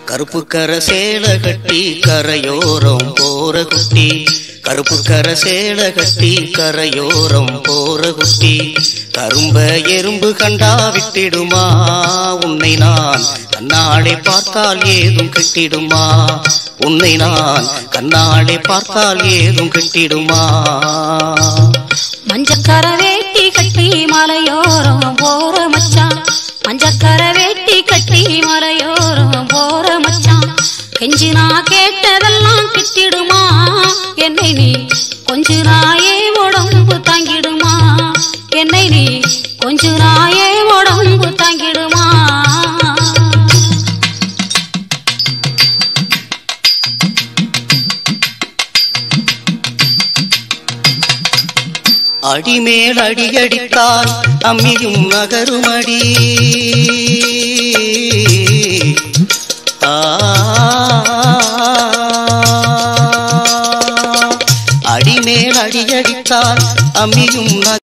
கருப்பு கர சேல கட்டி கரையோரம் போற குட்டி கருப்பு கர சேல கட்டி கரையோரம் போற குட்டி கரும்ப எறும்பு கண்டா விட்டிடுமா உன்னை நான் கண்ணாலே பார்த்தால் ஏதும் கிட்டிடுமா உன்னை நான் கண்ணாலே பார்த்தால் ஏதும் கிட்டிடுமா மஞ்சக்கர வேட்டி கட்டி மலையோரம் போற மச்சான் மஞ்சக்கர வேட்டி கட்டி மலையோரம் போற மச்சான் கெஞ்சி நான் கேட்டதெல்லாம் கிட்டிடுமா என்னை நீ கொஞ்ச நாயே உடம்பு தாங்கிடுமா என்னை நீ கொஞ்ச நாயே உடம்பு தாங்கிடுமா அடிமேல் அடியடித்தால் அம்மியும் நகருமடி ஆ அடிமேல் அடியடித்தால் அம்மியும் நகருமடி